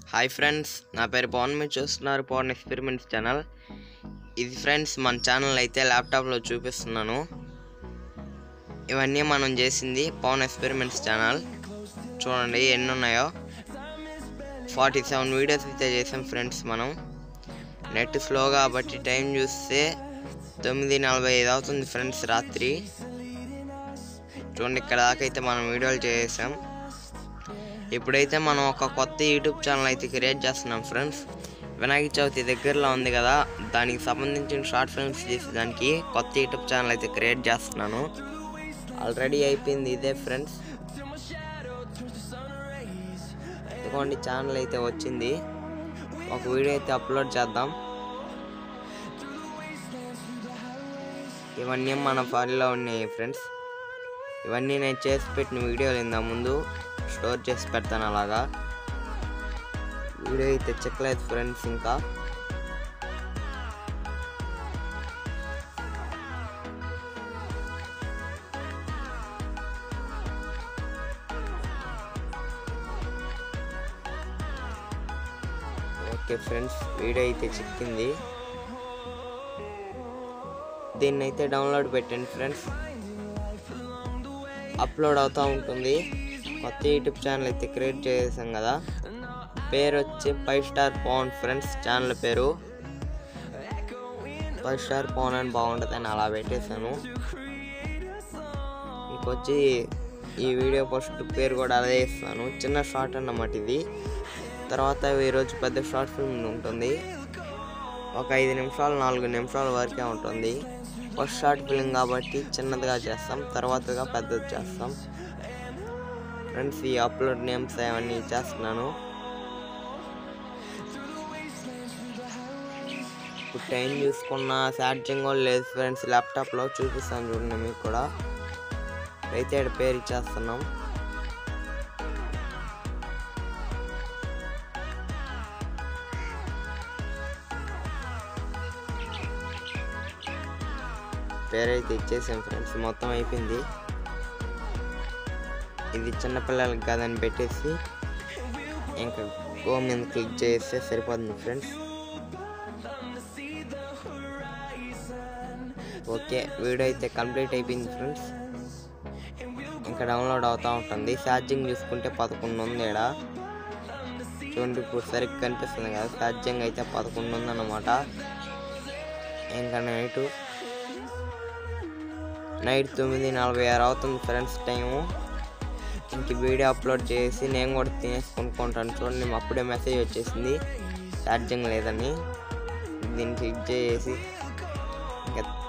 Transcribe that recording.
hi friends నా పేరు పవన్ మీరు చూస్తున్నారు పవన్ ఎక్స్పెరిమెంట్స్ ఛానల్ ఇది ఫ్రెండ్స్ మన ఛానల్ అయితే ల్యాప్టాప్లో చూపిస్తున్నాను ఇవన్నీ మనం చేసింది పవన్ ఎక్స్పెరిమెంట్స్ ఛానల్ చూడండి ఎన్ని ఉన్నాయో ఫార్టీ సెవెన్ వీడియోస్ అయితే చేసాం ఫ్రెండ్స్ మనం నెట్ స్లో కాబట్టి టైం చూస్తే తొమ్మిది నలభై ఐదు అవుతుంది ఫ్రెండ్స్ రాత్రి చూడండి ఇక్కడ దాకా అయితే మనం వీడియోలు చేసాం ఇప్పుడైతే మనం ఒక కొత్త యూట్యూబ్ ఛానల్ అయితే క్రియేట్ చేస్తున్నాం ఫ్రెండ్స్ వినాయక చవితి దగ్గరలో ఉంది కదా దానికి సంబంధించిన షార్ట్ ఫిల్మ్స్ చేసేదానికి కొత్త యూట్యూబ్ ఛానల్ అయితే క్రియేట్ చేస్తున్నాను ఆల్రెడీ అయిపోయింది ఇదే ఫ్రెండ్స్ ఇదిగోండి ఛానల్ అయితే వచ్చింది ఒక వీడియో అయితే అప్లోడ్ చేద్దాం ఇవన్నీ మన ఫైల్లో ఉన్నాయి ఫ్రెండ్స్ ఇవన్నీ నేను చేసి పెట్టిన వీడియోలు ఇందా ముందు స్టోర్ చేసి పెడతాను అలాగా వీడియో అయితే చెక్కలేదు ఫ్రెండ్స్ ఇంకా ఓకే ఫ్రెండ్స్ వీడియో అయితే చిక్కింది దీన్ని అయితే డౌన్లోడ్ పెట్టండి ఫ్రెండ్స్ అప్లోడ్ అవుతూ ఉంటుంది కొత్త యూట్యూబ్ ఛానల్ అయితే క్రియేట్ చేసాం కదా పేరు వచ్చి five star Pavan friends channel పేరు ఫైవ్ స్టార్ పవన్ అని బాగుంటుంది అలా పెట్టేశాను ఇంకొచ్చి ఈ వీడియో పోస్ట్ పేరు కూడా అదే ఇస్తాను చిన్న షార్ట్ అన్నమాట ఇది తర్వాత ఈరోజు పెద్ద షార్ట్ ఫిల్మ్ ఉంటుంది ఒక ఐదు నిమిషాలు నాలుగు నిమిషాల వరకే ఉంటుంది ఫస్ట్ షార్ట్ ఫిల్మ్ కాబట్టి చిన్నదిగా చేస్తాం తర్వాతగా పెద్దది చేస్తాం ఫ్రెండ్స్ ఈ అప్లోడ్ నేమ్స్ అవన్నీ చేస్తున్నాను ఇప్పుడు టైం చూసుకున్న ఛార్జింగ్ కూడా లేదు ఫ్రెండ్స్ ల్యాప్టాప్లో చూపిస్తాను చూడండి మీకు కూడా అయితే ఈడ పేరు ఇచ్చేస్తున్నాం పేరైతే ఇచ్చేసాం ఫ్రెండ్స్ మొత్తం అయిపోయింది ఇది చిన్నపిల్లలకి కాదని పెట్టేసి ఇంకా గో మీద క్లిక్ చేస్తే సరిపోతుంది ఫ్రెండ్స్ ఓకే వీడియో అయితే కంప్లీట్ అయిపోయింది ఫ్రెండ్స్ ఇంకా డౌన్లోడ్ అవుతూ ఉంటుంది ఛార్జింగ్ చూసుకుంటే పదకొండు ఉంది ఇక్కడ చూడండి ఇప్పుడు సరిగ్గా కనిపిస్తుంది కదా ఛార్జింగ్ అయితే పదకొండు ఉందన్నమాట ఇంకా నైటు నైట్ తొమ్మిది నలభై ఆరు అవుతుంది ఫ్రెండ్స్ టైము ఇంక వీడియో అప్లోడ్ చేసి నేను కూడా తినేసి కొనుక్కుంటాను చూడండి అప్పుడే మెసేజ్ వచ్చేసింది ఛార్జింగ్ లేదని దీన్ని క్లిక్ చేసి ఇంకా